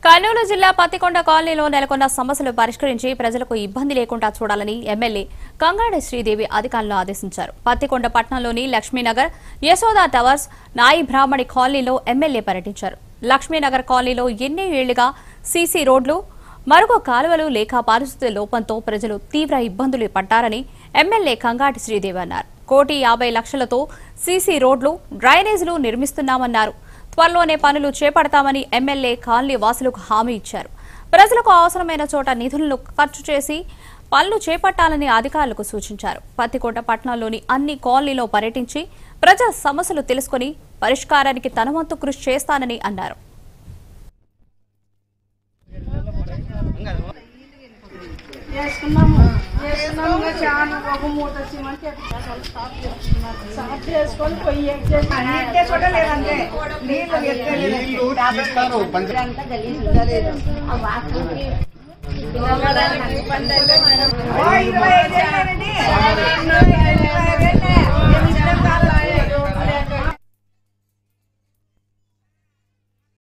కర్నూలు జిల్లా పత్తికొండ కాలనీలో నెలకొన్న సమస్యలు పరిష్కరించి ప్రజలకు ఇబ్బంది లేకుండా చూడాలని ఎమ్మెల్యే కంగాడి శ్రీదేవి అధికారులను ఆదేశించారు పత్తికొండ పట్టణంలోని లక్ష్మీనగర్ యశోదా టవర్స్ నాయి బ్రాహ్మణి కాలనీలో ఎమ్మెల్యే పర్యటించారు లక్ష్మీనగర్ కాలనీలో ఎన్ని ఏళ్లుగా సీసీ రోడ్లు మరొక కాలువలు లేక పారిశుద్ధ్య లోపంతో ప్రజలు తీవ్ర ఇబ్బందులు పడ్డారని ఎమ్మెల్యే కంగాటి శ్రీదేవి అన్నారు కోటి యాభై లక్షలతో సీసీ రోడ్లు డ్రైనేజీలు నిర్మిస్తున్నామన్నారు త్వరలోనే పనులు చేపడతామని ఎమ్మెల్యే కాలనీ వాసులకు హామీ ఇచ్చారు ప్రజలకు అవసరమైన చోట నిధులను ఖర్చు చేసి పనులు చేపట్టాలని అధికారులకు సూచించారు పత్తికోట పట్టణంలోని అన్ని కాలనీలో పర్యటించి ప్రజా సమస్యలు తెలుసుకుని పరిష్కారానికి తన వంతు కృషి చేస్తానని అన్నారు చేసుకున్నాము చేసుకున్నాము ఇంకా చాలా ఒక మూట సిమెంట్ సాఫ్ చేసుకొని పొయ్యి ఎక్కేసి అన్నింటే చూడలేదంటే నీళ్ళు ఎక్కలేదు నీళ్లు తీస్తారు పంచ అంతా గలీజ్ ఉండలేదు ఆ వాసనకి ఓ ఇరవై ఐదు ఏళ్ళేనండి.